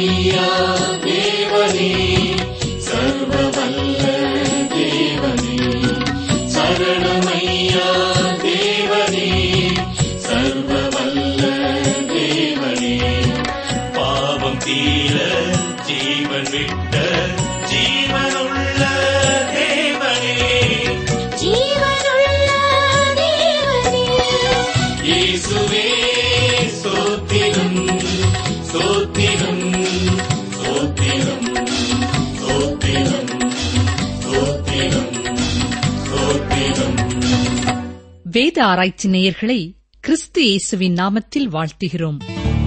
சரணமையா தேவனே சர்வவல்ல தேவனே சரணமையா தேவனே சர்வவல்ல தேவனே பாவம் தீர ஜீவன் விட்ட ஜீவனுள்ள தேவனே ஜீவனுள்ள தேவனே இயேசுவே ஸ்தோத்திரம் ஸ்தோத்திரம் ஸ்தோத்திரம் ஸ்தோத்திரம் ஸ்தோத்திரம் ஸ்தோத்திரம் வேத ஆராய்ச்சி நேயர்களை கிறிஸ்து இயேசுவின் நாமத்தில் வாழ்த்துகிறோம்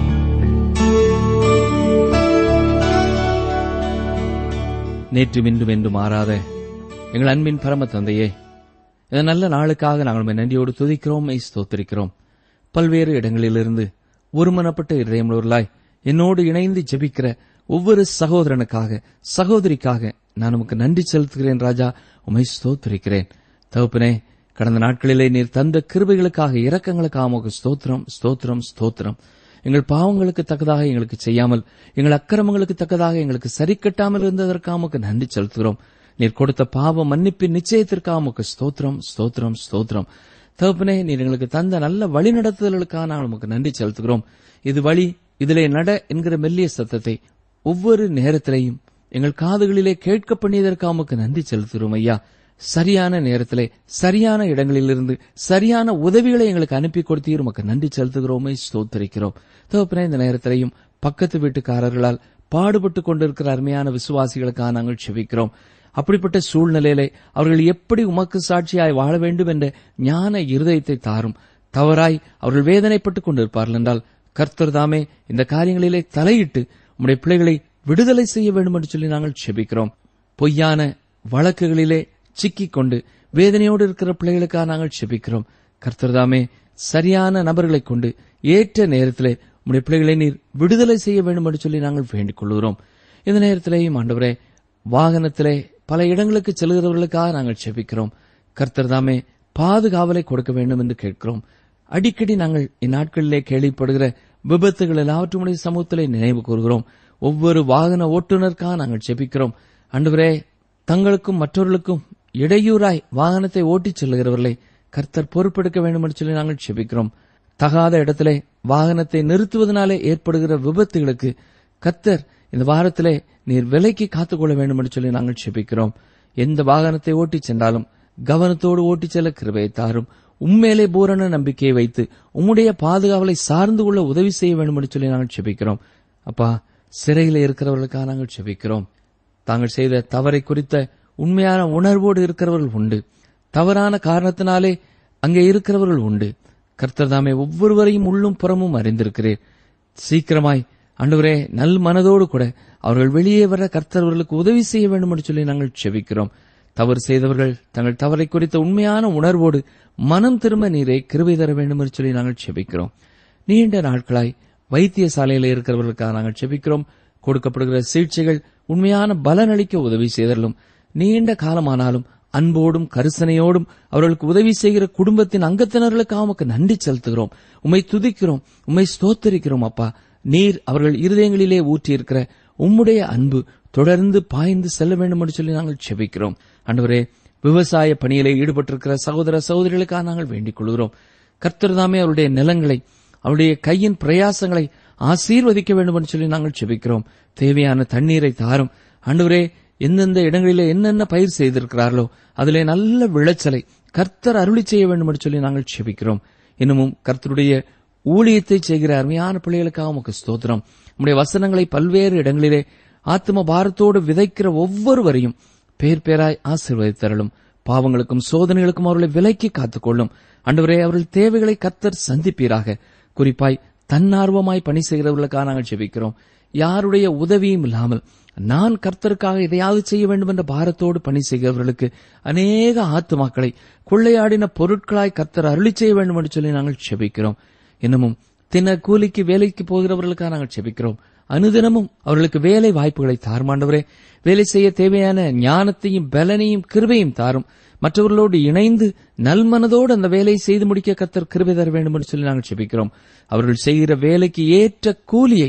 நேற்று இன்றும் என்று மாறாத எங்கள் அன்பின் பரம தந்தையே இந்த நல்ல நாளுக்காக நாங்கள் உம்மை நன்றியோடு துதிக்கிறோம் மெய் ஸ்தோத்திரிக்கிறோம் பல்வேறு இடங்களிலிருந்து ஒருமனப்பட்ட இதயமுள்ளவர்களாய் என்னோடு இணைந்து ஜெபிக்கிற ஒவ்வொரு சகோதரனுக்காக சகோதரிக்காக நான் உமக்கு நன்றி செலுத்துகிறேன் ராஜா உமை ஸ்தோத்திரிக்கிறேன் தகப்பனே கடந்த நாட்களிலே நீர் தந்த கிருபைகளுக்காக இரக்கங்களுக்காக உமக்கு ஸ்தோத்திரம் ஸ்தோத்திரம் ஸ்தோத்திரம் எங்கள் பாவங்களுக்கு தக்கதாக எங்களுக்கு செய்யாமல் எங்கள் அக்கிரமங்களுக்கு தக்கதாக எங்களுக்கு சரி கட்டாமல் இருந்ததற்காக உமக்கு நன்றி செலுத்துகிறோம் நீர் கொடுத்த பாவ மன்னிப்பின் நிச்சயத்திற்காக உமக்கு ஸ்தோத்திரம் ஸ்தோத்திரம் ஸ்தோத்திரம் தகப்பனே நீர் எங்களுக்கு தந்த நல்ல வழிநடத்துதலுக்காக நாங்கள் உமக்கு நன்றி செலுத்துகிறோம் இது வழி இதிலே நட என்கிற மெல்லிய சத்தத்தை ஒவ்வொரு நேரத்திலேயும் எங்கள் காதுகளிலே கேட்க பண்ணியதற்காக உமக்கு நன்றி செலுத்துகிறோம் ஐயா சரியான நேரத்திலே சரியான இடங்களிலிருந்து சரியான உதவிகளை எங்களுக்கு அனுப்பி கொடுத்தீர் உமக்கு நன்றி செலுத்துகிறோமே ஸ்தோத்தரிக்கிறோம் தகப்பனே இந்த நேரத்திலையும் பக்கத்து வீட்டுக்காரர்களால் பாடுபட்டு கொண்டிருக்கிற அருமையான விசுவாசிகளுக்காக நாங்கள் செபிக்கிறோம் அப்படிப்பட்ட சூழ்நிலையிலே அவர்கள் எப்படி உமக்கு சாட்சியாய் வாழ வேண்டும் என்ற ஞான இருதயத்தை தாரும் தவறாய் அவர்கள் வேதனைப்பட்டுக் கொண்டிருப்பார்கள் என்றால் கர்த்தர் தாமே இந்த காரியங்களிலே தலையிட்டு உம்முடைய பிள்ளைகளை விடுதலை செய்ய வேண்டும் என்று சொல்லி நாங்கள் செபிக்கிறோம் பொய்யான வழக்குகளிலே சிக்கிக் கொண்டு வேதனையோடு இருக்கிற பிள்ளைகளுக்காக நாங்கள் செபிக்கிறோம் கர்த்தர்தாமே சரியான நபர்களை கொண்டு ஏற்ற நேரத்திலே உம்முடைய பிள்ளைகளை நீர் விடுதலை செய்ய வேண்டும் என்று சொல்லி நாங்கள் வேண்டிக் கொள்கிறோம் இந்த நேரத்திலேயும் ஆண்டவரே வாகனத்திலே பல இடங்களுக்கு செல்கிறவர்களுக்காக நாங்கள் செபிக்கிறோம் கர்த்தர்தாமே பாதுகாவலை கொடுக்க வேண்டும் என்று கேட்கிறோம் அடிக்கடி நாங்கள் இந்நாட்களிலே கேள்விப்படுகிற விபத்துகள் எல்லாவற்றுடைய சமூகத்திலே நினைவு கூறுகிறோம் ஒவ்வொரு வாகன ஓட்டுநருக்காக நாங்கள் செபிக்கிறோம் ஆண்டவரே தங்களுக்கும் மற்றவர்களுக்கும் இடையூறாய் வாகனத்தை ஓட்டிச் செல்லுகிறவர்களை கர்த்தர் பொறுப்பெடுக்க வேண்டும் என்று சொல்லி நாங்கள் செபிக்கிறோம் தகாத இடத்திலே வாகனத்தை நிறுத்துவதனாலே ஏற்படுகிற விபத்துகளுக்கு கர்த்தர் இந்த வாரத்திலே நீர் விலைக்கு காத்துக்கொள்ள வேண்டும் என்று சொல்லி நாங்கள் செபிக்கிறோம் எந்த வாகனத்தை ஓட்டிச் சென்றாலும் கவனத்தோடு ஓட்டிச் செல்ல கிருபையை தாரும் உண்மையிலே பூரண நம்பிக்கையை வைத்து உம்முடைய பாதுகாவலை சார்ந்து கொள்ள உதவி செய்ய வேண்டும் என்று சொல்லி நாங்கள் செபிக்கிறோம் அப்பா சிறையில் இருக்கிறவர்களுக்காக நாங்கள் செபிக்கிறோம் தாங்கள் செய்த தவறை குறித்த உண்மையான உணர்வோடு இருக்கிறவர்கள் உண்டு தவறான காரணத்தினாலே அங்கே இருக்கிறவர்கள் உண்டு கர்த்தர் தாமே ஒவ்வொருவரையும் உள்ளும் புறமும் அறிந்திருக்கிறீர் சீக்கிரமாய் ஆண்டவரே நல் மனதோடு கூட அவர்கள் வெளியே வர கர்த்தர் அவர்களுக்கு உதவி செய்ய வேண்டும் என்று சொல்லி நாங்கள் செபிக்கிறோம் தவறு செய்தவர்கள் தங்கள் தவறை குறித்த உண்மையான உணர்வோடு மனம் திரும்ப நீரை கிருபை தர வேண்டும் என்று சொல்லி நாங்கள் செபிக்கிறோம் நீண்ட நாட்களாய் வைத்தியசாலையில் இருக்கிறவர்களுக்காக நாங்கள் செபிக்கிறோம் கொடுக்கப்படுகிற சிகிச்சைகள் உண்மையான பலனளிக்க உதவி செய்தலும் நீண்ட காலமானாலும் அன்போடும் கரிசனையோடும் அவர்களுக்கு உதவி செய்கிற குடும்பத்தின் அங்கத்தினர்களுக்காக உமக்கு நன்றி செலுத்துகிறோம் உம்மை துதிக்கிறோம் உம்மை ஸ்தோத்தரிக்கிறோம் அப்பா நீர் அவர்கள் இருதயங்களிலே ஊற்றியிருக்கிற உம்முடைய அன்பு தொடர்ந்து பாய்ந்து செல்ல வேண்டும் என்று சொல்லி நாங்கள் செபிக்கிறோம் ஆண்டவரே விவசாய பணியிலே ஈடுபட்டிருக்கிற சகோதர சகோதரிகளுக்காக நாங்கள் வேண்டிக் கொள்கிறோம் கர்த்தர் தாமே அவருடைய நிலங்களை அவருடைய கையின் பிரயாசங்களை ஆசீர்வதிக்க வேண்டும் என்று சொல்லி நாங்கள் செபிக்கிறோம் தேவையான தண்ணீரை தாரும் ஆண்டவரே எந்தெந்த இடங்களிலே என்னென்ன பயிர் செய்திருக்கிறார்களோ அதிலே நல்ல விளைச்சலை கர்த்தர் அருளி செய்ய வேண்டும் என்று சொல்லி நாங்கள் செபிக்கிறோம் இன்னமும் கர்த்தருடைய ஊழியத்தை செய்கிற அருமையான பிள்ளைகளுக்காக உமக்கு ஸ்தோத்திரம் உம்முடைய வசனங்களை பல்வேறு இடங்களிலே ஆத்ம பாரத்தோடு விதைக்கிற ஒவ்வொருவரையும் பேர் பேராய் ஆசீர்வதித்தரலும் பாவங்களுக்கும் சோதனைகளுக்கும் அவர்களை விலைக்கு காத்துக்கொள்ளும் அன்றுவரே அவர்கள் தேவைகளை கர்த்தர் சந்திப்பீராக குறிப்பாய் தன்னார்வமாய் பணி செய்கிறவர்களுக்காக நாங்கள் ஜெபிக்கிறோம் யாருடைய உதவியும் இல்லாமல் நான் கர்த்தருக்காக எதையாவது செய்ய வேண்டும் என்ற பாரத்தோடு பணி செய்கிறவர்களுக்கு அநேக ஆத்துமாக்களை கொள்ளையாடின பொருட்களாய் கர்த்தர் அருளி செய்ய வேண்டும் என்று சொல்லி நாங்கள் செபிக்கிறோம் இன்னமும் தின கூலிக்கு வேலைக்கு போகிறவர்களுக்காக நாங்கள் செபிக்கிறோம் அனுதினமும் அவர்களுக்கு வேலை வாய்ப்புகளை தாருமாண்டவரே வேலை செய்ய தேவையான ஞானத்தையும் பலனையும் கிருபையும் தாரும் மற்றவர்களோடு இணைந்து நல்மனதோடு அந்த வேலையை செய்து முடிக்க கத்தர் கிருபை தர வேண்டும் என்று சொல்லி நாங்கள் செபிக்கிறோம் அவர்கள் செய்கிற வேலைக்கு ஏற்ற கூலியை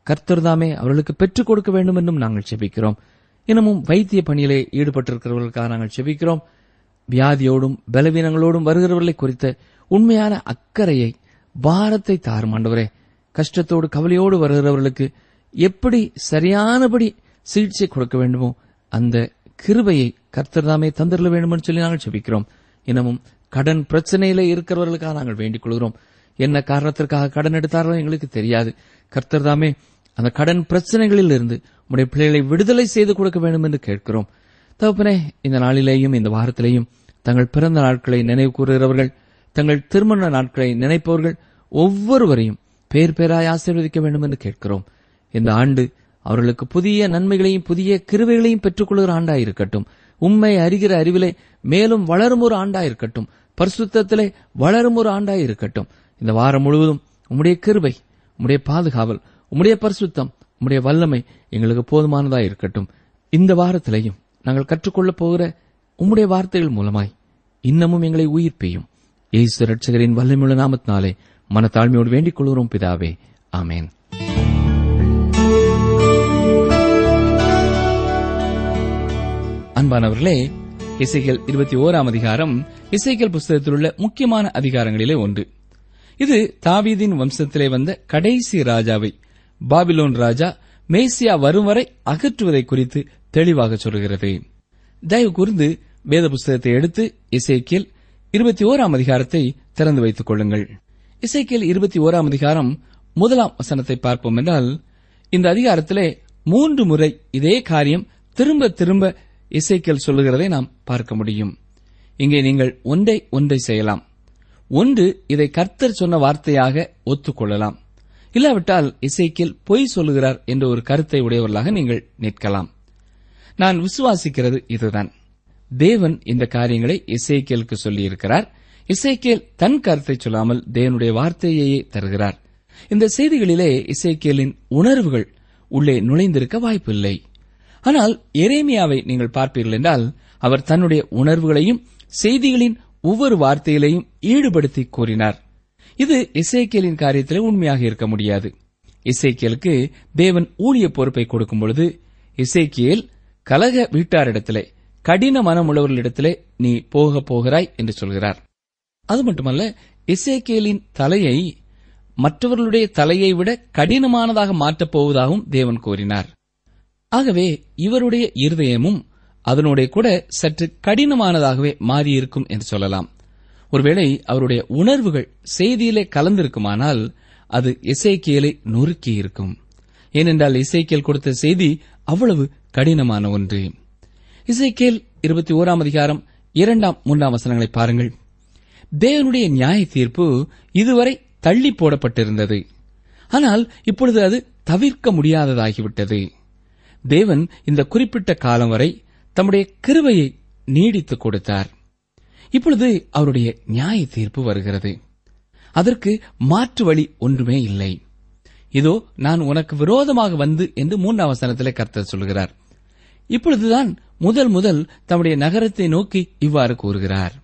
கர்த்தர்தாமே அவர்களுக்கு பெற்றுக் கொடுக்க வேண்டும் என்றும் நாங்கள் செபிக்கிறோம் இன்னமும் வைத்திய பணியிலே ஈடுபட்டிருக்கிறவர்களுக்காக நாங்கள் செபிக்கிறோம் வியாதியோடும் பலவீனங்களோடும் வருகிறவர்களை குறித்த உண்மையான அக்கறையை பாரத்தை தாரும் ஆண்டவரே கஷ்டத்தோடு கவலையோடு வருகிறவர்களுக்கு எப்படி சரியானபடி சிகிச்சை கொடுக்க வேண்டுமோ அந்த கிருபையை கர்த்தர்தாமே தந்திரல வேண்டும் என்று சொல்லி நாங்கள் செபிக்கிறோம் இன்னமும் கடன் பிரச்சனையில இருக்கிறவர்களுக்காக நாங்கள் வேண்டிக் கொள்கிறோம் என்ன காரணத்திற்காக கடன் எடுத்தார்களோ எங்களுக்கு தெரியாது கர்த்தர்தாமே அந்த கடன் பிரச்சனைகளில் இருந்து உடைய பிள்ளைகளை விடுதலை செய்து கொடுக்க வேண்டும் என்று கேட்கிறோம் தகப்பனே இந்த நாளிலேயும் இந்த வாரத்திலேயும் தங்கள் பிறந்த நாட்களை நினைவு கூறுகிறவர்கள் தங்கள் திருமண நாட்களை நினைப்பவர்கள் ஒவ்வொருவரையும் பேர் பேராய் ஆசீர்வதிக்க வேண்டும் என்று கேட்கிறோம் இந்த ஆண்டு அவர்களுக்கு புதிய நன்மைகளையும் புதிய கிருவைகளையும் பெற்றுக்கொள்கிற ஆண்டாயிருக்கட்டும் உண்மை அறிகிற அறிவிலே மேலும் வளரும் ஒரு ஆண்டாயிருக்கட்டும் பரிசுத்தத்திலே வளரும் ஒரு ஆண்டாயிருக்கட்டும் இந்த வாரம் முழுவதும் உம்முடைய கிருபை உம்முடைய பாதுகாவல் உம்முடைய பரிசுத்தம் உம்முடைய வல்லமை எங்களுக்கு போதுமானதா இருக்கட்டும் இந்த வாரத்திலையும் நாங்கள் கற்றுக்கொள்ளப் போகிற உம்முடைய வார்த்தைகள் மூலமாய் இன்னமும் எங்களை உயிர்ப்பையும் இயேசு ரட்சகரின் வல்லமையுள்ள நாமத்தினாலே மனத்தாழ்மையோடு வேண்டிக் கொள்கிறோம் பிதாவே ஆமேன் அன்பானவர்களே இசைகள் இருபத்தி ஓராம் அதிகாரம் இசைகள் புஸ்தகத்தில் உள்ள முக்கியமான அதிகாரங்களிலே ஒன்று இது தாவீதின் வம்சத்திலே வந்த கடைசி ராஜாவை பாபிலோன் ராஜா மேசியா வரும் வரை அகற்றுவதை குறித்து தெளிவாக சொல்கிறது தயவு கூர்ந்து வேத புஸ்தகத்தை எடுத்து இசைக்கியல் இருபத்தி ஓராம் அதிகாரத்தை திறந்து வைத்துக் கொள்ளுங்கள் இசைக்கியல் இருபத்தி ஓராம் அதிகாரம் முதலாம் வசனத்தை பார்ப்போம் என்றால் இந்த அதிகாரத்திலே மூன்று முறை இதே காரியம் திரும்ப திரும்ப இசைக்கியல் சொல்லுகிறதை நாம் பார்க்க முடியும் இங்கே நீங்கள் ஒன்றை ஒன்றை செய்யலாம் ஒன்று இதை கர்த்தர் சொன்ன வார்த்தையாக ஒத்துக்கொள்ளலாம் இல்லாவிட்டால் இசைக்கியல் பொய் சொல்லுகிறார் என்ற ஒரு கருத்தை உடையவர்களாக நீங்கள் நிற்கலாம் நான் விசுவாசிக்கிறது இதுதான் தேவன் இந்த காரியங்களை இசைக்கியலுக்கு சொல்லியிருக்கிறார் இசைக்கியல் தன் கருத்தை சொல்லாமல் தேவனுடைய வார்த்தையையே தருகிறார் இந்த செய்திகளிலே இசைக்கியலின் உணர்வுகள் உள்ளே நுழைந்திருக்க வாய்ப்பில்லை ஆனால் எரேமியாவை நீங்கள் பார்ப்பீர்கள் என்றால் அவர் தன்னுடைய உணர்வுகளையும் செய்திகளின் ஒவ்வொரு வார்த்தைகளையும் ஈடுபடுத்தி கூறினார் இது இசைக்கியலின் காரியத்திலே உண்மையாக இருக்க முடியாது இசைக்கியலுக்கு தேவன் ஊழிய பொறுப்பை கொடுக்கும் பொழுது இசைக்கியல் கலக வீட்டாரிடத்திலே கடின மனமுள்ளவர்களிடத்திலே நீ போக போகிறாய் என்று சொல்கிறார் அது மட்டுமல்ல இசைக்கியலின் தலையை மற்றவர்களுடைய தலையை விட கடினமானதாக மாற்றப் போவதாகவும் தேவன் கூறினார் ஆகவே இவருடைய இருதயமும் அதனுடைய கூட சற்று கடினமானதாகவே மாறியிருக்கும் என்று சொல்லலாம் ஒருவேளை அவருடைய உணர்வுகள் செய்தியிலே கலந்திருக்குமானால் அது இசைக்கியலை நொறுக்கியிருக்கும் ஏனென்றால் இசைக்கியல் கொடுத்த செய்தி அவ்வளவு கடினமான ஒன்று இசைக்கியல் இருபத்தி ஓராம் அதிகாரம் இரண்டாம் மூன்றாம் வசனங்களை பாருங்கள் தேவனுடைய நியாய தீர்ப்பு இதுவரை தள்ளி போடப்பட்டிருந்தது ஆனால் இப்பொழுது அது தவிர்க்க முடியாததாகிவிட்டது தேவன் இந்த குறிப்பிட்ட காலம் வரை தம்முடைய கிருபையை நீடித்துக் கொடுத்தார் இப்பொழுது அவருடைய நியாய தீர்ப்பு வருகிறது அதற்கு மாற்று வழி ஒன்றுமே இல்லை இதோ நான் உனக்கு விரோதமாக வந்து என்று மூன்றாம் வசனத்திலே கர்த்தர் சொல்கிறார் இப்பொழுதுதான் முதல் முதல் தம்முடைய நகரத்தை நோக்கி இவ்வாறு கூறுகிறார்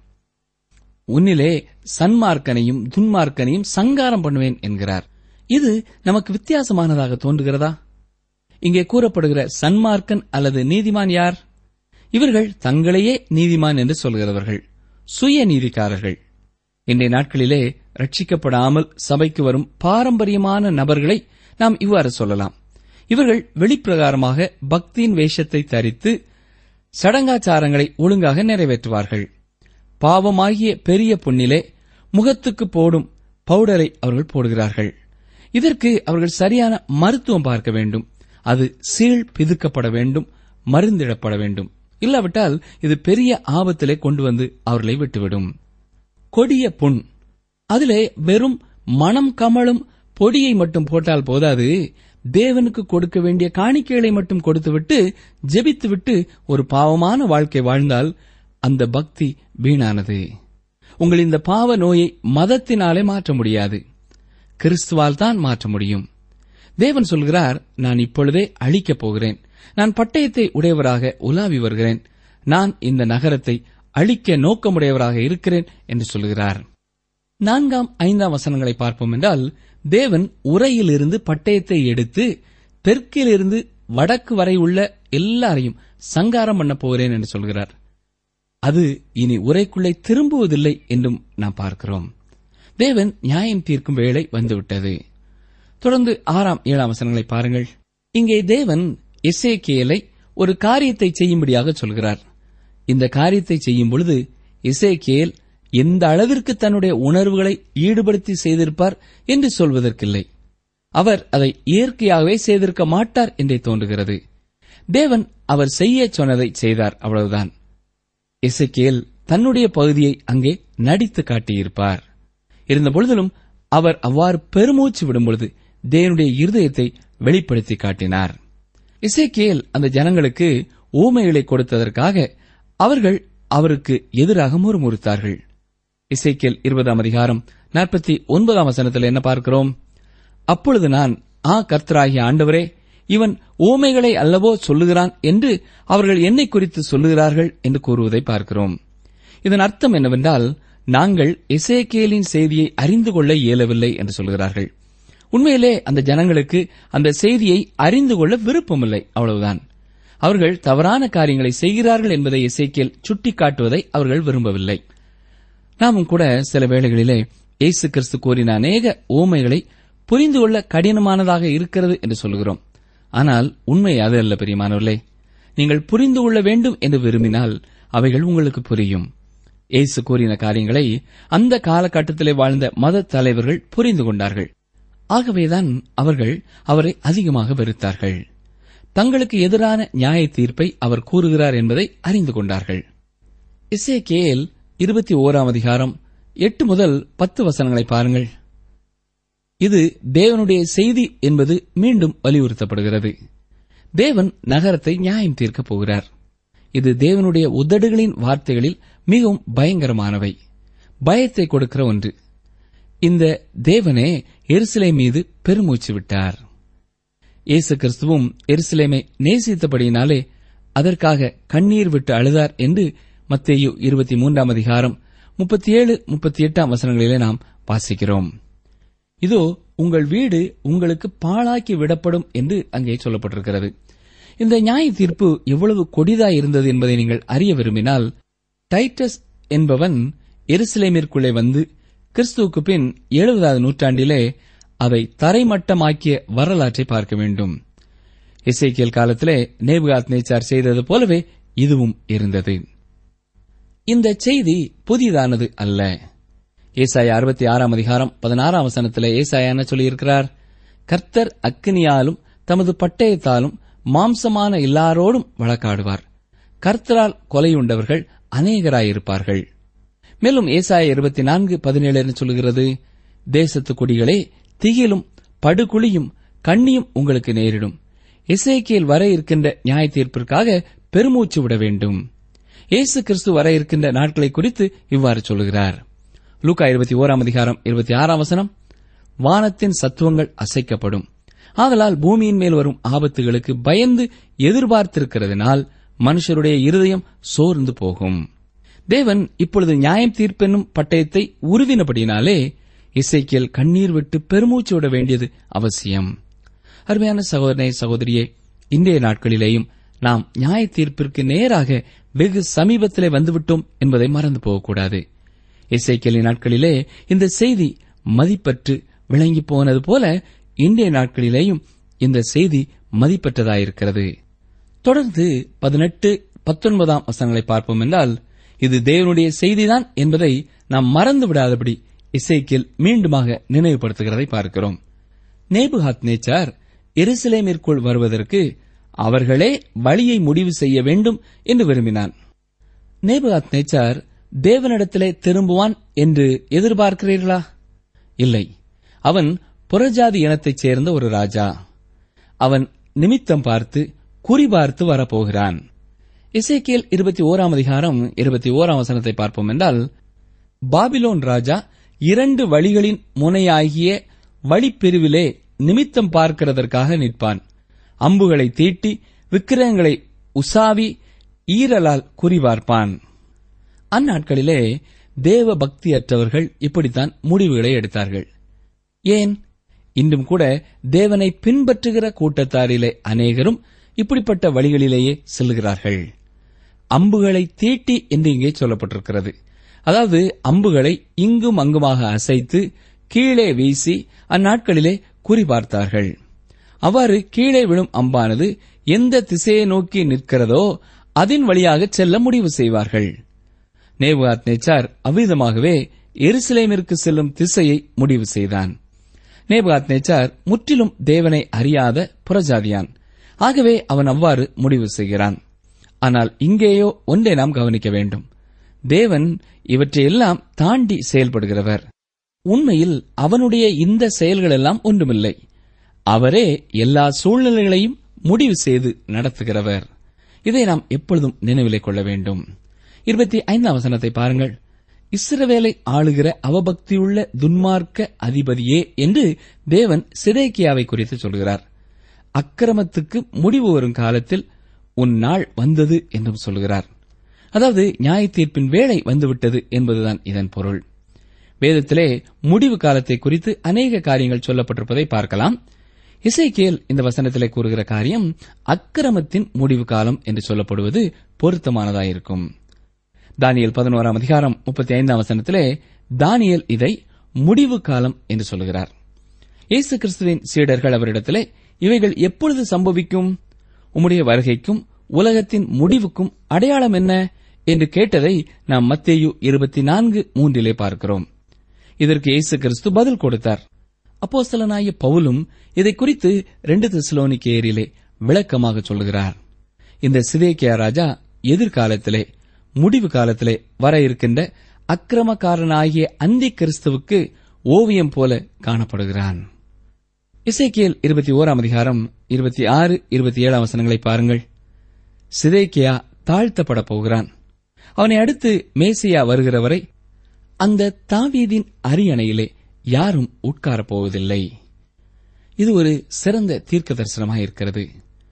உன்னிலே சன்மார்க்கனையும் துன்மார்க்கனையும் சங்காரம் பண்ணுவேன் என்கிறார் இது நமக்கு வித்தியாசமானதாக தோன்றுகிறதா இங்கே கூறப்படுகிற சன்மார்க்கன் அல்லது நீதிமான் யார் இவர்கள் தங்களையே நீதிமான் என்று சொல்கிறவர்கள் சுய நீதிக்காரர்கள் இன்றைய நாட்களிலே ரட்சிக்கப்படாமல் சபைக்கு வரும் பாரம்பரியமான நபர்களை நாம் இவ்வாறு சொல்லலாம் இவர்கள் வெளிப்பிரகாரமாக பக்தியின் வேஷத்தை தரித்து சடங்காச்சாரங்களை ஒழுங்காக நிறைவேற்றுவார்கள் பாவமாகிய பெரிய பொன்னிலே முகத்துக்கு போடும் பவுடரை அவர்கள் போடுகிறார்கள் இதற்கு அவர்கள் சரியான மருத்துவம் பார்க்க வேண்டும் அது சீழ் பிதுக்கப்பட வேண்டும் மருந்திடப்பட வேண்டும் இல்லாவிட்டால் இது பெரிய ஆபத்திலே கொண்டு வந்து அவர்களை விட்டுவிடும் கொடிய புண் அதிலே வெறும் மனம் கமழும் பொடியை மட்டும் போட்டால் போதாது தேவனுக்கு கொடுக்க வேண்டிய காணிக்கைகளை மட்டும் கொடுத்துவிட்டு ஜெபித்துவிட்டு ஒரு பாவமான வாழ்க்கை வாழ்ந்தால் அந்த பக்தி வீணானது உங்கள் இந்த பாவ நோயை மதத்தினாலே மாற்ற முடியாது கிறிஸ்துவால் தான் மாற்ற முடியும் தேவன் சொல்கிறார் நான் இப்பொழுதே அழிக்கப் போகிறேன் நான் பட்டயத்தை உடையவராக உலாவி வருகிறேன் நான் இந்த நகரத்தை அழிக்க நோக்கமுடையவராக இருக்கிறேன் என்று சொல்கிறார் நான்காம் ஐந்தாம் வசனங்களை பார்ப்போம் என்றால் தேவன் உரையிலிருந்து பட்டயத்தை எடுத்து தெற்கிலிருந்து வடக்கு வரை உள்ள எல்லாரையும் சங்காரம் பண்ண போகிறேன் என்று சொல்கிறார் அது இனி உரைக்குள்ளே திரும்புவதில்லை என்றும் நாம் பார்க்கிறோம் தேவன் நியாயம் தீர்க்கும் வேளை வந்துவிட்டது தொடர்ந்து ஆறாம் ஏழாம் வசனங்களை பாருங்கள் இங்கே தேவன் எசேக்கியேலை ஒரு காரியத்தை செய்யும்படியாக சொல்கிறார் இந்த காரியத்தை செய்யும் பொழுது எசேக்கியேல் எந்த அளவிற்கு தன்னுடைய உணர்வுகளை ஈடுபடுத்தி செய்திருப்பார் என்று சொல்வதற்கில்லை அவர் அதை இயற்கையாகவே செய்திருக்க மாட்டார் என்றே தோன்றுகிறது தேவன் அவர் செய்ய சொன்னதை செய்தார் அவ்வளவுதான் எசேக்கியேல் தன்னுடைய பகுதியை அங்கே நடித்து காட்டியிருப்பார் இருந்தபொழுதிலும் அவர் அவ்வாறு பெருமூச்சு விடும்பொழுது தேவனுடைய இருதயத்தை வெளிப்படுத்தி காட்டினார் இசைக்கேல் அந்த ஜனங்களுக்கு ஊமைகளை கொடுத்ததற்காக அவர்கள் அவருக்கு எதிராக முறுமுறுத்தார்கள் இசைக்கேல் இருபதாம் அதிகாரம் நாற்பத்தி ஒன்பதாம் வசனத்தில் என்ன பார்க்கிறோம் அப்பொழுது நான் ஆ கர்த்தராகிய ஆண்டவரே இவன் ஊமைகளை அல்லவோ சொல்லுகிறான் என்று அவர்கள் என்னை குறித்து சொல்லுகிறார்கள் என்று கூறுவதை பார்க்கிறோம் இதன் அர்த்தம் என்னவென்றால் நாங்கள் எசேக்கியேலின் செய்தியை அறிந்து கொள்ள இயலவில்லை என்று சொல்கிறார்கள் உண்மையிலே அந்த ஜனங்களுக்கு அந்த செய்தியை அறிந்து கொள்ள விருப்பமில்லை அவ்வளவுதான் அவர்கள் தவறான காரியங்களை செய்கிறார்கள் என்பதை எசேக்கியேல் சுட்டிக்காட்டுவதை அவர்கள் விரும்பவில்லை நாமும் கூட சில வேளைகளிலே இயேசு கிறிஸ்து கூறின அநேக ஓமைகளை புரிந்து கொள்ள கடினமானதாக இருக்கிறது என்று சொல்கிறோம் ஆனால் உண்மை அது அல்ல பெரியமானவர்களே நீங்கள் புரிந்து கொள்ள வேண்டும் என்று விரும்பினால் அவைகள் உங்களுக்கு புரியும் இயேசு கூறின காரியங்களை அந்த காலகட்டத்திலே வாழ்ந்த மத தலைவர்கள் புரிந்து கொண்டார்கள் ஆகவேதான் அவர்கள் அவரை அதிகமாக வெறுத்தார்கள் தங்களுக்கு எதிரான நியாய தீர்ப்பை அவர் கூறுகிறார் என்பதை அறிந்து கொண்டார்கள் இசேக்கேல் இருபத்தி ஓராம் அதிகாரம் எட்டு முதல் பத்து வசனங்களை பாருங்கள் இது தேவனுடைய செய்தி என்பது மீண்டும் வலியுறுத்தப்படுகிறது தேவன் நகரத்தை நியாயம் தீர்க்கப் போகிறார் இது தேவனுடைய உதடுகளின் வார்த்தைகளில் மிகவும் பயங்கரமானவை பயத்தை கொடுக்கிற ஒன்று இந்த தேவனே எருசலேம் மீது பெருமூச்சு விட்டார் இயேசு கிறிஸ்துவும் எருசலேமை நேசித்தபடியினாலே அதற்காக கண்ணீர் விட்டு அழுதார் என்று மத்தேயு இருபத்தி மூன்றாம் அதிகாரம் முப்பத்தி ஏழு முப்பத்தி எட்டாம் வசனங்களிலே நாம் வாசிக்கிறோம் இதோ உங்கள் வீடு உங்களுக்கு பாழாக்கி விடப்படும் என்று அங்கே சொல்லப்பட்டிருக்கிறது இந்த நியாய தீர்ப்பு எவ்வளவு கொடிதாய் இருந்தது என்பதை நீங்கள் அறிய விரும்பினால் டைட்டஸ் என்பவன் எருசலேமிற்குள்ளே வந்து கிறிஸ்துவுக்கு பின் எழுபதாவது நூற்றாண்டிலே அதை தரைமட்டமாக்கிய வரலாற்றை பார்க்க வேண்டும் இசைக்கியல் காலத்திலே நேபுகாத் நேச்சார் செய்தது போலவே இதுவும் இருந்தது இந்த செய்தி புதிதானது அல்ல ஏசாயா அறுபத்தி ஆறாம் அதிகாரம் பதினாறாம் வசனத்திலே ஏசாயா என்ன சொல்லியிருக்கிறார் கர்த்தர் அக்கினியாலும் தமது பட்டயத்தாலும் மாம்சமான எல்லாரோடும் வழக்காடுவார் கர்த்தரால் கொலையுண்டவர்கள் அநேகராயிருப்பார்கள் மேலும் ஏசாய இருபத்தி நான்கு பதினேழு சொல்லுகிறது தேசத்து குடிகளே திகிலும் படுகுழியும் கண்ணியும் உங்களுக்கு நேரிடும் இசைக்கியல் வர இருக்கின்ற நியாய தீர்ப்பிற்காக பெருமூச்சு விட வேண்டும் இயேசு கிறிஸ்து வர இருக்கின்ற நாட்களை குறித்து இவ்வாறு சொல்லுகிறார் லூக்கா இருபத்தி ஓராம் அதிகாரம் இருபத்தி ஆறாம் வசனம் வானத்தின் சத்துவங்கள் அசைக்கப்படும் ஆதலால் பூமியின் மேல் வரும் ஆபத்துகளுக்கு பயந்து எதிர்பார்த்திருக்கிறதுனால் மனுஷருடைய இருதயம் சோர்ந்து போகும் தேவன் இப்பொழுது நியாயம் தீர்ப்பென்னும் பட்டயத்தை உருவினபடினாலே இசைக்கியல் கண்ணீர் விட்டு பெருமூச்சு விட வேண்டியது அவசியம் அருமையான சகோதரனே சகோதரியே இன்றைய நாட்களிலேயும் நாம் நியாய தீர்ப்பிற்கு நேராக வெகு சமீபத்திலே வந்துவிட்டோம் என்பதை மறந்து போகக்கூடாது இசைக்கியலின் நாட்களிலே இந்த செய்தி மதிப்பற்று விளங்கி போனது போல இன்றைய நாட்களிலேயும் இந்த செய்தி மதிப்பற்றதாயிருக்கிறது தொடர்ந்து பதினெட்டு பத்தொன்பதாம் வசனங்களை பார்ப்போம் என்றால் இது தேவனுடைய செய்திதான் என்பதை நாம் மறந்து விடாதபடி இசைக்கில் மீண்டுமாக நினைவுபடுத்துகிறதை பார்க்கிறோம் நேபுகாத் நேச்சார் எருசலேமிற்குள் வருவதற்கு அவர்களே வழியை முடிவு செய்ய வேண்டும் என்று விரும்பினான் நேபுகாத் நேச்சார் தேவனிடத்திலே திரும்புவான் என்று எதிர்பார்க்கிறீர்களா இல்லை அவன் புறஜாதி இனத்தைச் சேர்ந்த ஒரு ராஜா அவன் நிமித்தம் பார்த்து குறிபார்த்து வரப்போகிறான் இசைக்கியல் இருபத்தி ஓராம் அதிகாரம் இருபத்தி ஓராம் வசனத்தை பார்ப்போம் என்றால் பாபிலோன் ராஜா இரண்டு வழிகளின் முனையாகிய வழிப்பிரிவிலே நிமித்தம் பார்க்கிறதற்காக நிற்பான் அம்புகளை தீட்டி விக்கிரகங்களை உசாவி ஈரலால் குறிபார்ப்பான் அந்நாட்களிலே தேவ பக்தியற்றவர்கள் இப்படித்தான் முடிவுகளை எடுத்தார்கள் ஏன் இன்றும் கூட தேவனை பின்பற்றுகிற கூட்டத்தாரிலே அநேகரும் இப்படிப்பட்ட வழிகளிலேயே செல்லுகிறார்கள் அம்புகளை தீட்டி என்று இங்கே சொல்லப்பட்டிருக்கிறது அதாவது அம்புகளை இங்கும் அங்குமாக அசைத்து கீழே வீசி அந்நாட்களிலே குறிபார்த்தார்கள் அவ்வாறு கீழே விழும் அம்பானது எந்த திசையை நோக்கி நிற்கிறதோ அதன் வழியாக செல்ல முடிவு செய்வார்கள் நேபுகாத் நேச்சார் அவ்விதமாகவே எருசலேமிற்கு செல்லும் திசையை முடிவு செய்தான் நேபுகாத் நேச்சார் முற்றிலும் தேவனை அறியாத புறஜாதியான் ஆகவே அவன் அவ்வாறு முடிவு செய்கிறான் ஆனால் இங்கேயோ ஒன்றை நாம் கவனிக்க வேண்டும் தேவன் இவற்றையெல்லாம் தாண்டி செயல்படுகிறவர் உண்மையில் அவனுடைய இந்த செயல்களெல்லாம் ஒன்றுமில்லை அவரே எல்லா சூழ்நிலைகளையும் முடிவு செய்து நடத்துகிறவர் இதை நாம் எப்பொழுதும் நினைவிலே கொள்ள வேண்டும் இருபத்தி ஐந்தாம் வசனத்தை பாருங்கள் இஸ்ரவேலை ஆளுகிற அவபக்தியுள்ள துன்மார்க்க அதிபதியே என்று தேவன் சிதேக்கியாவை குறித்து சொல்கிறார் அக்கிரமத்துக்கு முடிவு வரும் காலத்தில் உன் நாள் வந்தது என்றும் சொல்கிறார் அதாவது நியாய தீர்ப்பின் வேளை வந்துவிட்டது என்பதுதான் இதன் பொருள் வேதத்திலே முடிவு காலத்தை குறித்து அநேக காரியங்கள் சொல்லப்பட்டிருப்பதை பார்க்கலாம் இசைக்கேல் இந்த வசனத்திலே கூறுகிற காரியம் அக்கிரமத்தின் முடிவு காலம் என்று சொல்லப்படுவது பொருத்தமானதாயிருக்கும் தானியல் பதினோராம் அதிகாரம் முப்பத்தி ஐந்தாம் வசனத்திலே தானியல் இதை முடிவு காலம் என்று சொல்கிறார் இயேசு கிறிஸ்துவின் சீடர்கள் அவரிடத்திலே இவைகள் எப்பொழுது சம்பவிக்கும் உம்முடைய வருகைக்கும் உலகத்தின் முடிவுக்கும் அடையாளம் என்ன என்று கேட்டதை நாம் மத்தேயு இருபத்தி நான்கு மூன்றிலே பார்க்கிறோம் இதற்கு இயேசு கிறிஸ்து பதில் கொடுத்தார் அப்போஸ்தலனாகிய பவுலும் இதை குறித்து ரெண்டு தெசலோனிக்கேயரிலே விளக்கமாக சொல்லுகிறார் இந்த சிதேக்கியா ராஜா எதிர்காலத்திலே முடிவு காலத்திலே வர இருக்கின்ற அக்கிரமக்காரனாகிய அந்தி கிறிஸ்துவுக்கு ஓவியம் போல காணப்படுகிறான் இசைக்கியல் இருபத்தி ஓராம் அதிகாரம் இருபத்தி ஆறு இருபத்தி ஏழாம் வசனங்களை பாருங்கள் சிதேக்கியா தாழ்த்தப்பட போகிறான் அவனை அடுத்து மேசியா வருகிறவரை அந்த தாவீதின் அரியணையிலே யாரும் உட்காரப் போவதில்லை இது ஒரு சிறந்த தீர்க்க தரிசனமாயிருக்கிறது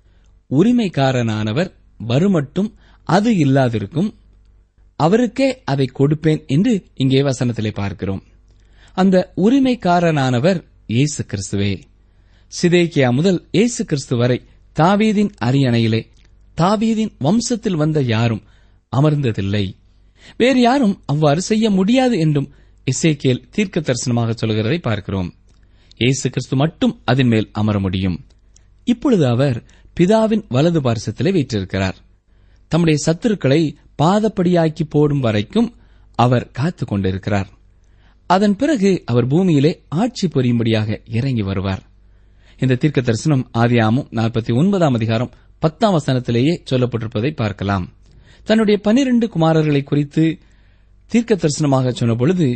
உரிமைக்காரனானவர் வருமட்டும் அது இல்லாதிருக்கும் அவருக்கே அதை கொடுப்பேன் என்று இங்கே வசனத்திலே பார்க்கிறோம் அந்த உரிமைக்காரனானவர் இயேசு கிறிஸ்துவே சிதேக்கியா முதல் இயேசு கிறிஸ்து வரை தாவீதின் அரியணையிலே தாவீதின் வம்சத்தில் வந்த யாரும் அமர்ந்ததில்லை வேறு யாரும் அவ்வாறு செய்ய முடியாது என்றும் இசைக்கேல் தீர்க்க தரிசனமாக சொல்கிறதை பார்க்கிறோம் இயேசு கிறிஸ்து மட்டும் அதன் மேல் அமர முடியும் இப்பொழுது அவர் பிதாவின் வலது பார்சத்திலே வீற்றிருக்கிறார் தம்முடைய சத்துருக்களை பாதப்படியாக்கி போடும் வரைக்கும் அவர் காத்துக் கொண்டிருக்கிறார் அதன் பிறகு அவர் பூமியிலே ஆட்சி புரியும்படியாக இறங்கி வருவார் இந்த தீர்க்க தரிசனம் ஆதியாமும் நாற்பத்தி ஒன்பதாம் அதிகாரம் பத்தாம் வசனத்திலேயே சொல்லப்பட்டிருப்பதை பார்க்கலாம் தன்னுடைய பனிரெண்டு குமாரர்களை குறித்து தீர்க்க தரிசனமாக சொன்னபொழுது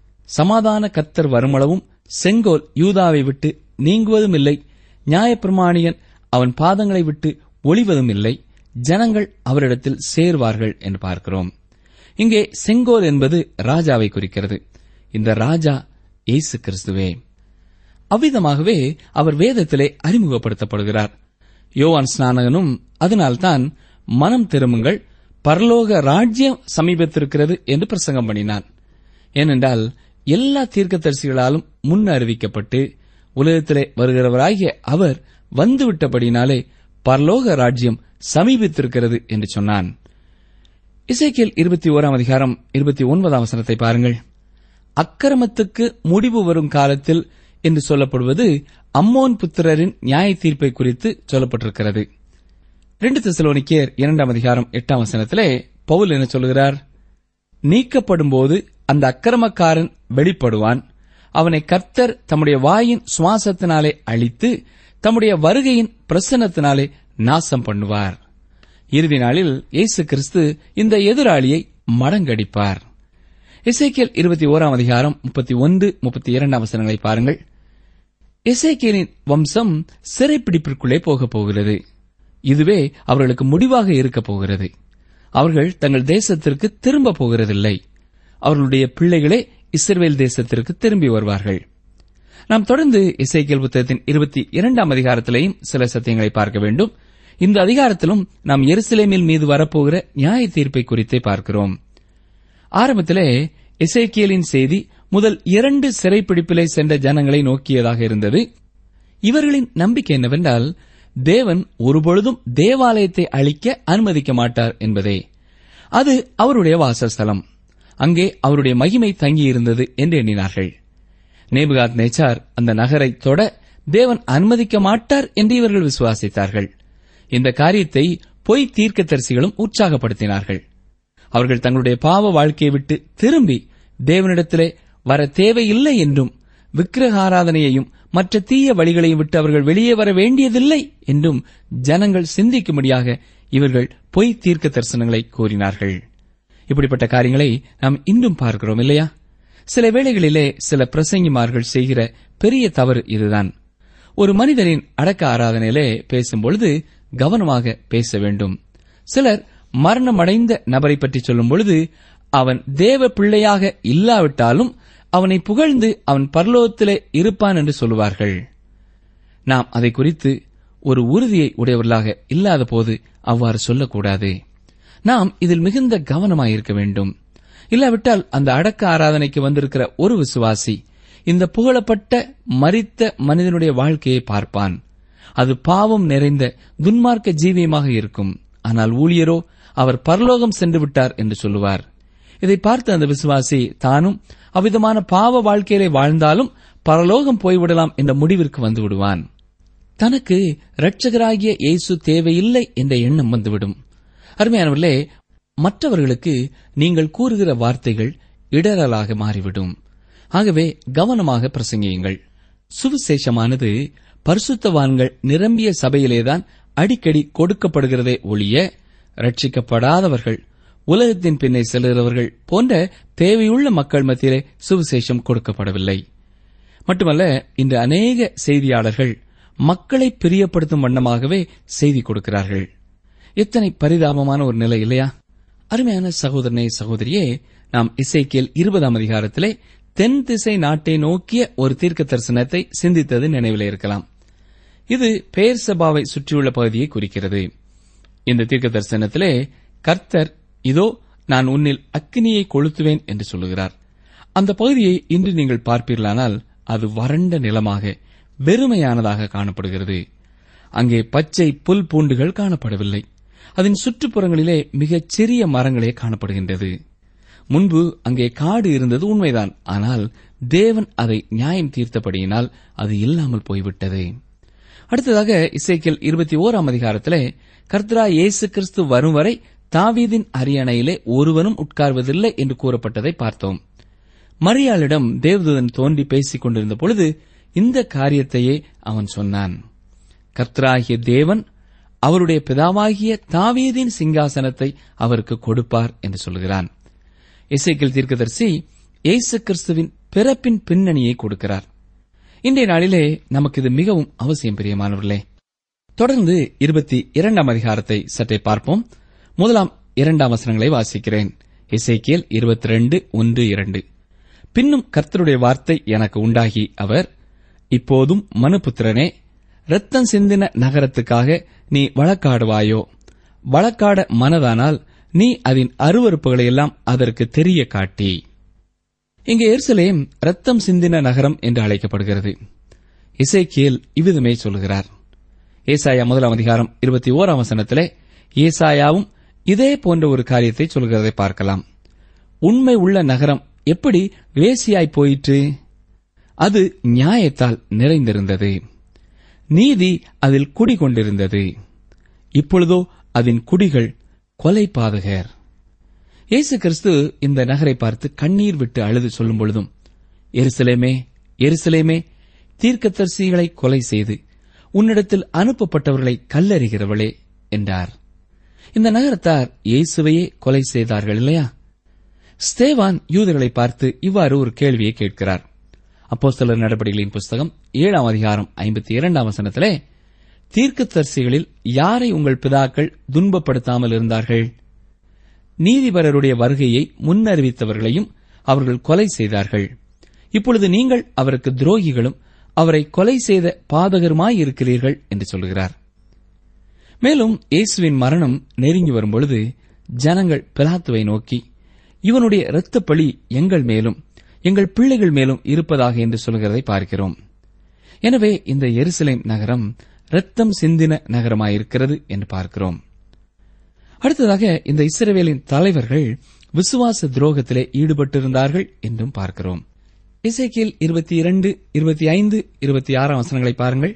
சமாதான கத்தர் வருமளவும் செங்கோல் யூதாவை விட்டு நீங்குவதும் இல்லை நியாயப்பிரமாணியன் அவன் பாதங்களை விட்டு ஒளிவதும் இல்லை ஜனங்கள் அவரிடத்தில் சேர்வார்கள் என்று பார்க்கிறோம் இங்கே செங்கோல் என்பது ராஜாவை குறிக்கிறது இந்த ராஜா இயேசு கிறிஸ்துவே அவ்விதமாகவே அவர் வேதத்திலே அறிமுகப்படுத்தப்படுகிறார் யோவான் ஸ்நானகனும் அதனால்தான் மனம் திரும்புங்கள் பரலோக ராஜ்யம் சமீபத்திருக்கிறது என்று பிரசங்கம் பண்ணினான் ஏனென்றால் எல்லா தீர்க்கதரிசிகளாலும் முன் அறிவிக்கப்பட்டு உலகத்திலே வருகிறவராகிய அவர் வந்துவிட்டபடினாலே பரலோக ராஜ்யம் சமீபித்திருக்கிறது என்று சொன்னான் இசைக்கியல் இருபத்தி ஓராம் அதிகாரம் இருபத்தி ஒன்பதாம் வசனத்தை பாருங்கள் அக்கிரமத்துக்கு முடிவு வரும் காலத்தில் என்று சொல்லப்படுவது அம்மோன் புத்திரரின் நியாய தீர்ப்பை குறித்து சொல்லப்பட்டிருக்கிறது ரெண்டு தெசலோனிக்கேர் இரண்டாம் அதிகாரம் எட்டாம் வசனத்திலே பவுல் என்ன சொல்கிறார் நீக்கப்படும் போது அந்த அக்கிரமக்காரன் வெளிப்படுவான் அவனை கர்த்தர் தம்முடைய வாயின் சுவாசத்தினாலே அழித்து தம்முடைய வருகையின் பிரசன்னத்தினாலே நாசம் பண்ணுவார் இறுதி நாளில் இயேசு கிறிஸ்து இந்த எதிராளியை மடங்கடிப்பார் இசைக்கியல் இருபத்தி ஓராம் அதிகாரம் முப்பத்தி ஒன்று முப்பத்தி இரண்டாம் வசனங்களை பாருங்கள் இசைக்கியலின் வம்சம் சிறைப்பிடிப்பிற்குள்ளே போகப் போகிறது இதுவே அவர்களுக்கு முடிவாக இருக்கப் போகிறது அவர்கள் தங்கள் தேசத்திற்கு திரும்ப போகிறதில்லை அவர்களுடைய பிள்ளைகளே இஸ்ரேல் தேசத்திற்கு திரும்பி வருவார்கள் நாம் தொடர்ந்து இசைக்கியல் புத்தகத்தின் இருபத்தி இரண்டாம் அதிகாரத்திலேயும் சில சத்தியங்களை பார்க்க வேண்டும் இந்த அதிகாரத்திலும் நாம் எருசலேமில் மீது வரப்போகிற நியாய தீர்ப்பை குறித்தே பார்க்கிறோம் ஆரம்பத்திலே எசேக்கியலின் செய்தி முதல் இரண்டு சிறைப்பிடிப்பிலே சென்ற ஜனங்களை நோக்கியதாக இருந்தது இவர்களின் நம்பிக்கை என்னவென்றால் தேவன் ஒருபொழுதும் தேவாலயத்தை அழிக்க அனுமதிக்க மாட்டார் என்பதே அது அவருடைய வாசஸ்தலம் அங்கே அவருடைய மகிமை தங்கியிருந்தது என்று எண்ணினார்கள் நேபுகாத் நேச்சார் அந்த நகரை தொட தேவன் அனுமதிக்க மாட்டார் என்று இவர்கள் விசுவாசித்தார்கள் இந்த காரியத்தை பொய் தீர்க்கதரிசிகளும் உற்சாகப்படுத்தினார்கள் அவர்கள் தங்களுடைய பாவ வாழ்க்கையை விட்டு திரும்பி தேவனிடத்திலே வர தேவையில்லை என்றும் விக்கிரகாராதனையையும் மற்ற தீய வழிகளையும் விட்டு அவர்கள் வெளியே வர வேண்டியதில்லை என்றும் ஜனங்கள் சிந்திக்கும்படியாக இவர்கள் பொய் தீர்க்க தரிசனங்களை கூறினார்கள் இப்படிப்பட்ட காரியங்களை நாம் இன்றும் பார்க்கிறோம் இல்லையா சில வேளைகளிலே சில பிரசங்கிமார்கள் செய்கிற பெரிய தவறு இதுதான் ஒரு மனிதனின் அடக்க ஆராதனையிலே பேசும்பொழுது கவனமாக பேச வேண்டும் சிலர் மரணமடைந்த நபரை பற்றி சொல்லும் பொழுது அவன் தேவ பிள்ளையாக இல்லாவிட்டாலும் அவனை புகழ்ந்து அவன் பரலோகத்திலே இருப்பான் என்று சொல்லுவார்கள் நாம் அதை குறித்து ஒரு உறுதியை உடையவர்களாக இல்லாத போது அவ்வாறு சொல்லக்கூடாது நாம் இதில் மிகுந்த கவனமாயிருக்க வேண்டும் இல்லாவிட்டால் அந்த அடக்க ஆராதனைக்கு வந்திருக்கிற ஒரு விசுவாசி இந்த புகழப்பட்ட மரித்த மனிதனுடைய வாழ்க்கையை பார்ப்பான் அது பாவம் நிறைந்த துன்மார்க்க ஜீவியமாக இருக்கும் ஆனால் ஊழியரோ அவர் பரலோகம் சென்று விட்டார் என்று சொல்லுவார் இதை பார்த்து அந்த விசுவாசி தானும் அவ்விதமான பாவ வாழ்க்கையிலே வாழ்ந்தாலும் பரலோகம் போய்விடலாம் என்ற முடிவிற்கு வந்து விடுவான் தனக்கு இரட்சகராகிய இயேசு தேவையில்லை என்ற எண்ணம் வந்துவிடும் அருமையானவர்களே மற்றவர்களுக்கு நீங்கள் கூறுகிற வார்த்தைகள் இடரலாக மாறிவிடும் ஆகவே கவனமாக பிரசங்கியுங்கள் சுவிசேஷமானது பரிசுத்தவான்கள் நிரம்பிய சபையிலேதான் அடிக்கடி கொடுக்கப்படுகிறதே ஒழிய ரட்சிக்கப்படாதவர்கள் உலகத்தின் பின்னே செல்கிறவர்கள் போன்ற தேவையுள்ள மக்கள் மத்தியிலே சுவிசேஷம் கொடுக்கப்படவில்லை மட்டுமல்ல இன்று அநேக செய்தியாளர்கள் மக்களை பிரியப்படுத்தும் வண்ணமாகவே செய்தி கொடுக்கிறார்கள் எத்தனை பரிதாபமான ஒரு நிலை இல்லையா அருமையான சகோதரனே சகோதரியே நாம் இசைக்கியல் இருபதாம் அதிகாரத்திலே தென் திசை நாட்டை நோக்கிய ஒரு தீர்க்க தரிசனத்தை சிந்தித்தது நினைவில் இருக்கலாம் இது பெயர் சபாவை சுற்றியுள்ள பகுதியை குறிக்கிறது இந்த தீர்க்க தரிசனத்திலே கர்த்தர் இதோ நான் உன்னில் அக்கினியை கொளுத்துவேன் என்று சொல்லுகிறார் அந்த பகுதியை இன்று நீங்கள் பார்ப்பீர்களானால் அது வறண்ட நிலமாக வெறுமையானதாக காணப்படுகிறது அங்கே பச்சை புல் பூண்டுகள் காணப்படவில்லை அதன் சுற்றுப்புறங்களிலே மிகச் சிறிய மரங்களே காணப்படுகின்றது முன்பு அங்கே காடு இருந்தது உண்மைதான் ஆனால் தேவன் அதை நியாயம் தீர்த்தபடியினால் அது இல்லாமல் போய்விட்டது அடுத்ததாக இசைக்கியல் இருபத்தி ஓராம் அதிகாரத்திலே கர்த்தரா இயேசு கிறிஸ்து வரும் வரை தாவீதின் அரியணையிலே ஒருவனும் உட்கார்வதில்லை என்று கூறப்பட்டதை பார்த்தோம் மரியாளிடம் தேவதூதன் தோன்றி பேசிக் கொண்டிருந்த பொழுது இந்த காரியத்தையே அவன் சொன்னான் கர்த்தராகிய தேவன் அவருடைய பிதாவாகிய தாவீதின் சிங்காசனத்தை அவருக்கு கொடுப்பார் என்று சொல்கிறான் இசைக்கில் தீர்க்கதரிசி இயேசு கிறிஸ்துவின் பிறப்பின் பின்னணியை கொடுக்கிறார் இன்றைய நாளிலே நமக்கு இது மிகவும் அவசியம் பிரியமானவர்களே தொடர்ந்து இருபத்தி இரண்டாம் அதிகாரத்தை சற்றே பார்ப்போம் முதலாம் இரண்டாம் வசனங்களை வாசிக்கிறேன் இசைக்கியல் இருபத்தி ரெண்டு ஒன்று இரண்டு பின்னும் கர்த்தருடைய வார்த்தை எனக்கு உண்டாகி அவர் இப்போதும் மனுபுத்திரனே இரத்தம் சிந்தின நகரத்துக்காக நீ வழக்காடுவாயோ வழக்காட மனதானால் நீ அதன் அருவறுப்புகளை எல்லாம் அதற்கு தெரிய காட்டி இங்கே எருசலேம் ரத்தம் சிந்தின நகரம் என்று அழைக்கப்படுகிறது இசைக்கியல் இவ்விதமே சொல்கிறார் ஏசாயா முதலாம் அதிகாரம் இருபத்தி ஓராம் வசனத்திலே ஏசாயாவும் இதே போன்ற ஒரு காரியத்தை சொல்கிறதை பார்க்கலாம் உண்மை உள்ள நகரம் எப்படி வேசியாய் போயிற்று அது நியாயத்தால் நிறைந்திருந்தது நீதி அதில் குடிகொண்டிருந்தது இப்பொழுதோ அதன் குடிகள் கொலை பாதகர் இயேசு கிறிஸ்து இந்த நகரை பார்த்து கண்ணீர் விட்டு அழுது சொல்லும் பொழுதும் எருசலேமே எருசலேமே தீர்க்கதரிசிகளை கொலை செய்து உன்னிடத்தில் அனுப்பப்பட்டவர்களை கல்லறிகிறவளே என்றார் இந்த நகரத்தார் இயேசுவையே கொலை செய்தார்கள் இல்லையா ஸ்தேவான் யூதர்களை பார்த்து இவ்வாறு ஒரு கேள்வியை கேட்கிறார் அப்போஸ்தலர் நடவடிக்கைகளின் புஸ்தகம் ஏழாம் அதிகாரம் ஐம்பத்தி இரண்டாம் வசனத்திலே தீர்க்கதரிசிகளில் யாரை உங்கள் பிதாக்கள் துன்பப்படுத்தாமல் இருந்தார்கள் நீதிபரருடைய வருகையை முன்னறிவித்தவர்களையும் அவர்கள் கொலை செய்தார்கள் இப்பொழுது நீங்கள் அவருக்கு துரோகிகளும் அவரை கொலை செய்த பாதகருமாயிருக்கிறீர்கள் என்று சொல்கிறார் மேலும் இயேசுவின் மரணம் நெருங்கி வரும்பொழுது ஜனங்கள் பிலாத்துவை நோக்கி இவனுடைய இரத்தப் பழி எங்கள் மேலும் எங்கள் பிள்ளைகள் மேலும் இருப்பதாக என்று சொல்கிறதை பார்க்கிறோம் எனவே இந்த எருசலேம் நகரம் இரத்தம் சிந்தின நகரமாயிருக்கிறது என்று பார்க்கிறோம் அடுத்ததாக இந்த இஸ்ரவேலின் தலைவர்கள் விசுவாச துரோகத்திலே ஈடுபட்டிருந்தார்கள் என்றும் பார்க்கிறோம் இசைக்கியல் இருபத்தி இரண்டு இருபத்தி ஐந்து இருபத்தி ஆறாம் வசனங்களை பாருங்கள்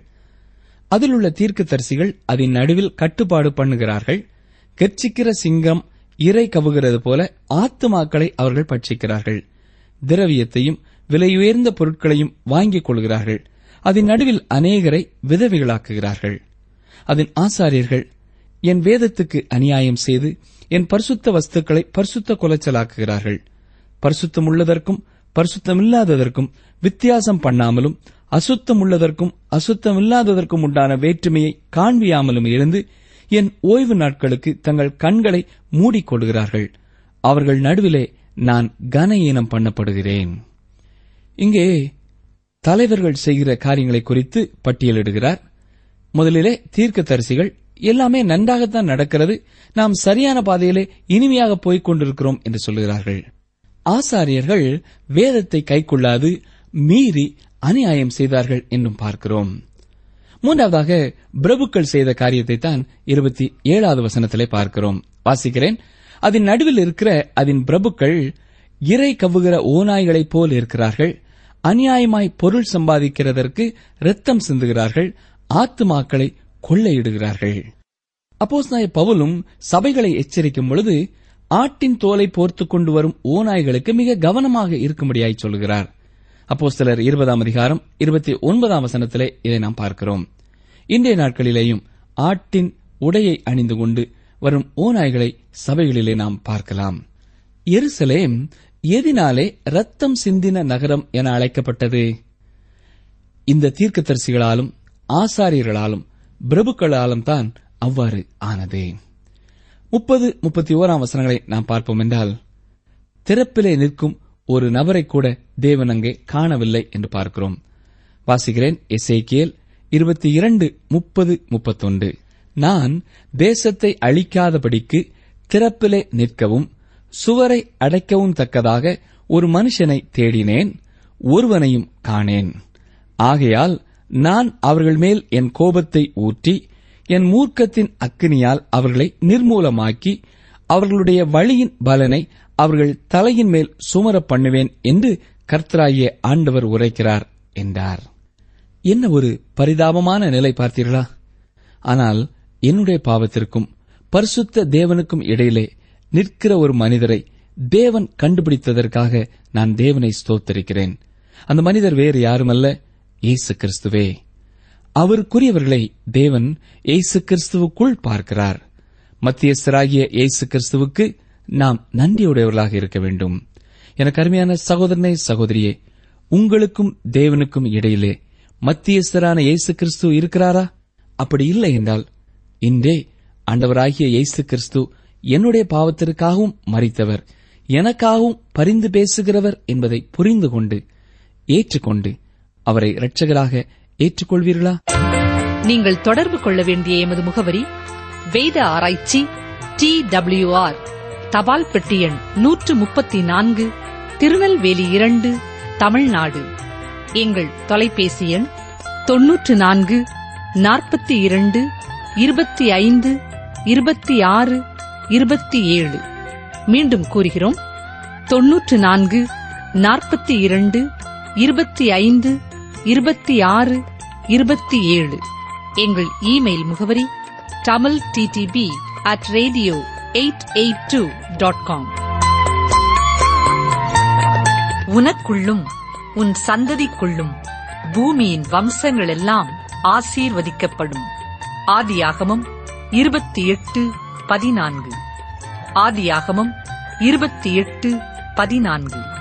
அதில் உள்ள தீர்க்கதரிசிகள் அதன் நடுவில் கட்டுப்பாடு பண்ணுகிறார்கள் கெர்ச்சிக்கிற சிங்கம் இறை கவுகிறது போல ஆத்துமாக்களை அவர்கள் பட்சிக்கிறார்கள் திரவியத்தையும் விலையுயர்ந்த பொருட்களையும் வாங்கிக் கொள்கிறார்கள் அதன் நடுவில் அநேகரை விதவிகளாக்குகிறார்கள் அதன் ஆசாரியர்கள் என் வேதத்துக்கு அநியாயம் செய்து என் பரிசுத்த வஸ்துக்களை பரிசுத்த குலைச்சலாக்குகிறார்கள் பரிசுத்தமுள்ளதற்கும் பரிசுத்தமில்லாததற்கும் வித்தியாசம் பண்ணாமலும் அசுத்தமுள்ளதற்கும் அசுத்தமில்லாததற்கும் உண்டான வேற்றுமையை காண்பியாமலும் இருந்து என் ஓய்வு நாட்களுக்கு தங்கள் கண்களை மூடிக்கொள்கிறார்கள் அவர்கள் நடுவிலே நான் கன ஈனம் பண்ணப்படுகிறேன் இங்கே தலைவர்கள் செய்கிற காரியங்களை குறித்து பட்டியலிடுகிறார் முதலிலே தீர்க்கதரிசிகள் எல்லாமே நன்றாகத்தான் நடக்கிறது நாம் சரியான பாதையிலே இனிமையாக போய்க் கொண்டிருக்கிறோம் என்று சொல்கிறார்கள் ஆசாரியர்கள் வேதத்தை கைக்கொள்ளாது மீறி அநியாயம் செய்தார்கள் என்றும் பார்க்கிறோம் மூன்றாவதாக பிரபுக்கள் செய்த காரியத்தை தான் இருபத்தி ஏழாவது வசனத்திலே பார்க்கிறோம் வாசிக்கிறேன் அதன் நடுவில் இருக்கிற அதன் பிரபுக்கள் இறை கவ்வுகிற ஓநாய்களைப் போல் இருக்கிறார்கள் அநியாயமாய் பொருள் சம்பாதிக்கிறதற்கு இரத்தம் சிந்துகிறார்கள் ஆத்துமாக்களை கொள்ளையிடுகிறார்கள் அப்போஸ்நாய பவுலும் சபைகளை எச்சரிக்கும் பொழுது ஆட்டின் தோலை போர்த்துக் கொண்டு வரும் ஓநாய்களுக்கு மிக கவனமாக இருக்கும்படியாய் சொல்கிறார் அப்போஸ்தலர் இருபதாம் அதிகாரம் இருபத்தி ஒன்பதாம் வசனத்திலே இதை நாம் பார்க்கிறோம் இன்றைய நாட்களிலேயும் ஆட்டின் உடையை அணிந்து கொண்டு வரும் ஓநாய்களை சபைகளிலே நாம் பார்க்கலாம் எருசலேம் எதினாலே ரத்தம் சிந்தின நகரம் என அழைக்கப்பட்டது இந்த தீர்க்கதரிசிகளாலும் ஆசாரியர்களாலும் பிரபுக்களாலும் தான் அவ்வாறு ஆனது முப்பது முப்பத்தி ஓராம் வசனங்களை நாம் பார்ப்போம் என்றால் திறப்பிலே நிற்கும் ஒரு நபரை கூட தேவன் அங்கே காணவில்லை என்று பார்க்கிறோம் வாசிக்கிறேன் எசேக்கியேல் இருபத்தி இரண்டு முப்பது முப்பத்தொன்று நான் தேசத்தை அழிக்காதபடிக்கு திறப்பிலே நிற்கவும் சுவரை அடைக்கவும் தக்கதாக ஒரு மனுஷனை தேடினேன் ஒருவனையும் காணேன் ஆகையால் நான் அவர்கள் மேல் என் கோபத்தை ஊற்றி என் மூர்க்கத்தின் அக்கினியால் அவர்களை நிர்மூலமாக்கி அவர்களுடைய வழியின் பலனை அவர்கள் தலையின் மேல் சுமரப் பண்ணுவேன் என்று கர்த்தராகிய ஆண்டவர் உரைக்கிறார் என்றார் என்ன ஒரு பரிதாபமான நிலை பார்த்தீர்களா ஆனால் என்னுடைய பாவத்திற்கும் பரிசுத்த தேவனுக்கும் இடையிலே நிற்கிற ஒரு மனிதரை தேவன் கண்டுபிடித்ததற்காக நான் தேவனை ஸ்தோத்தரிக்கிறேன் அந்த மனிதர் வேறு யாருமல்ல இயேசு கிறிஸ்துவே அவருக்குரியவர்களை தேவன் இயேசு கிறிஸ்துவுக்குள் பார்க்கிறார் மத்தியஸ்தராகிய இயேசு கிறிஸ்துவுக்கு நாம் நன்றியுடையவர்களாக இருக்க வேண்டும் எனக்கு அருமையான சகோதரனே சகோதரியே உங்களுக்கும் தேவனுக்கும் இடையிலே மத்தியஸ்தரான இயேசு கிறிஸ்து இருக்கிறாரா அப்படி இல்லை என்றால் இன்றே ஆண்டவராகிய இயேசு கிறிஸ்து என்னுடைய பாவத்திற்காகவும் மறித்தவர் எனக்காகவும் பரிந்து பேசுகிறவர் என்பதை புரிந்து கொண்டு ஏற்றுக்கொண்டு அவரை இரட்சகராக ஏற்றுக்கொள்வீர்களா நீங்கள் தொடர்பு கொள்ள வேண்டிய எமது முகவரி வேத ஆராய்ச்சி டி ஆர் தபால் பெட்டி எண் நூற்று முப்பத்தி நான்கு திருநெல்வேலி இரண்டு தமிழ்நாடு எங்கள் தொலைபேசி எண் தொன்னூற்று நான்கு நாற்பத்தி இரண்டு இருபத்தி ஐந்து இருபத்தி ஆறு இருபத்தி ஏழு மீண்டும் கூறுகிறோம் தொன்னூற்று நான்கு நாற்பத்தி இரண்டு இருபத்தி ஐந்து இருபத்தி ஆறு இருபத்தி ஏழு எங்கள் இமெயில் முகவரி Tamil DTP at radio eight eight two dot com உனக்குள்ளும் உன் சந்ததிக்குள்ளும் பூமியின் வம்சங்கள் எல்லாம் ஆசீர்வதிக்கப்படும் ஆதியாகமம் இருபத்தி எட்டு பதினான்கு ஆதியாகமம் இருபத்தி எட்டு பதினான்கு